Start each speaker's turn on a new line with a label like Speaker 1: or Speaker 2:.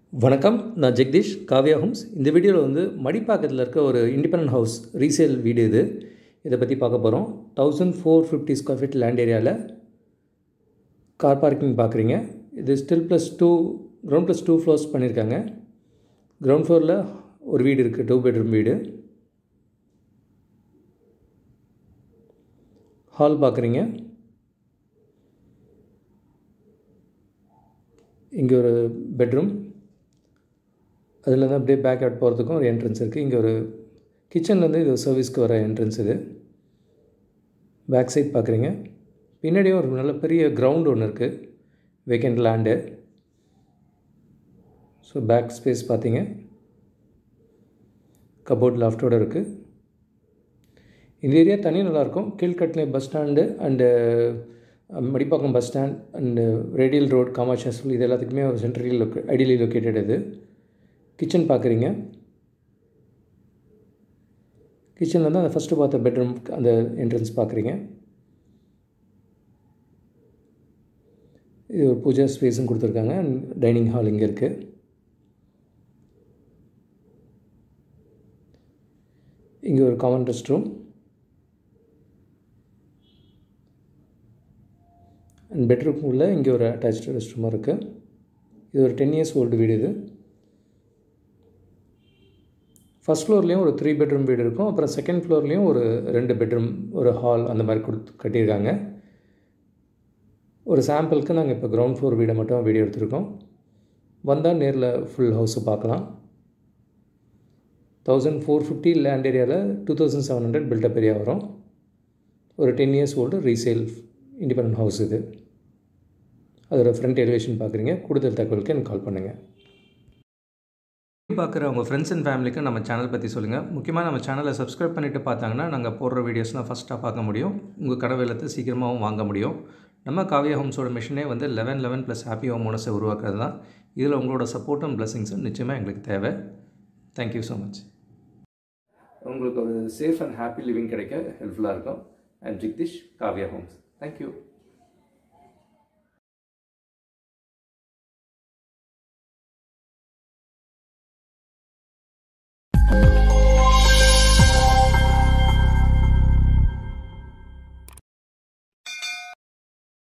Speaker 1: வணக்கம் நான் ஜெகதீஷ் காவ்யா ஹோம்ஸ் இந்த வீடியோவில் வந்து மடிப்பாக்கத்தில் இருக்க ஒரு இண்டிபெண்டன்ட் ஹவுஸ் ரீசேல் வீடு இது இதை பற்றி பார்க்க போகிறோம் thousand four fifty square feet land ஏரியாவில் கார் பார்க்கிங் பார்க்குறீங்க இது stilt plus two ground plus two floors பண்ணியிருக்காங்க கிரவுண்ட் ஃப்ளோரில் ஒரு வீடு இருக்குது டூ பெட்ரூம் வீடு ஹால் பார்க்குறீங்க இங்கே ஒரு பெட்ரூம் அதில் தான் அப்படியே பேக் அவுட் போகிறதுக்கும் ஒரு என்ட்ரன்ஸ் இருக்குது இங்கே ஒரு கிச்சன்லேருந்து இது சர்வீஸ்க்கு வர என்ட்ரன்ஸ் இது பேக் சைட் பார்க்குறீங்க பின்னாடியும் ஒரு நல்ல பெரிய கிரவுண்ட் ஒன்று இருக்குது vacant land so back space பார்த்தீங்க கபோர்ட் லாஃப்டோடு இருக்குது இந்த ஏரியா தனியாக நல்லாயிருக்கும் கீழ்கட்டிலே bus stand and Madipakkam bus stand and radial road Kamakshi hospital இது எல்லாத்துக்குமே ஒரு சென்ட்ரலி லொக்கே ஐடியலி லொக்கேட்டட் இது கிச்சன் பார்க்குறீங்க கிச்சனில் வந்து அந்த ஃபஸ்ட்டு பார்த்த பெட்ரூம் அந்த என்ட்ரன்ஸ் பார்க்குறீங்க இது ஒரு பூஜா ஸ்பேஸும் கொடுத்துருக்காங்க டைனிங் ஹால் இங்கே இருக்குது இங்கே ஒரு common rest room and bedroom உள்ள இங்கே ஒரு அட்டாச்சு ரெஸ்ட் ரூமாக இருக்குது இது ஒரு டென் இயர்ஸ் ஓல்டு வீடு இது ஃபஸ்ட் ஃப்ளோர்லேயும் ஒரு த்ரீ பெட்ரூம் வீடு இருக்கும் அப்புறம் செகண்ட் ஃப்ளோர்லேயும் ஒரு ரெண்டு பெட்ரூம் ஒரு ஹால் அந்த மாதிரி கொடுத்து கட்டியிருக்காங்க ஒரு சாம்பிளுக்கு நாங்கள் இப்போ கிரவுண்ட் ஃப்ளோர் வீடை மட்டும் வீடியோ எடுத்திருக்கோம் வந்தால் நேரில் ஃபுல் ஹவுஸு பார்க்கலாம் தௌசண்ட் ஃபோர் ஃபிஃப்டி லேண்ட் ஏரியாவில் two thousand seven hundred built up area வரும் ஒரு ten years old resale independent house இது அதோட ஃப்ரண்ட் எலிவேஷன் பார்க்குறீங்க கூடுதல் தகவலுக்கு எனக்கு கால் பண்ணுங்கள் பார்க்குற உங்கள் ஃப்ரெண்ட்ஸ் அண்ட் ஃபேமிலிக்கு நம்ம சேனல் பற்றி சொல்லுங்கள் முக்கியமாக நம்ம சேனலை சப்ஸ்கிரைப் பண்ணிவிட்டு பார்த்தாங்கன்னா நாங்கள் போடுற வீடியோஸ்லாம் ஃபஸ்ட்டாக பார்க்க முடியும் உங்கள் கடை வெள்ளத்தை சீக்கிரமாகவும் வாங்க முடியும் நம்ம காவியா ஹோம்ஸோட மிஷனே வந்து eleven eleven plus happy home ஓனஸை உருவாக்குறது தான் இதில் உங்களோட சப்போர்ட்டும் பிளஸிங்ஸும் நிச்சயமாக எங்களுக்கு தேவை தேங்க்யூ ஸோ மச் உங்களுக்கு ஒரு சேஃப் அண்ட் ஹாப்பி லிவிங் கிடைக்க ஹெல்ப்ஃபுல்லாக இருக்கும் அண்ட் ஜிக்திஷ் காவியா ஹோம்ஸ் தேங்க்யூ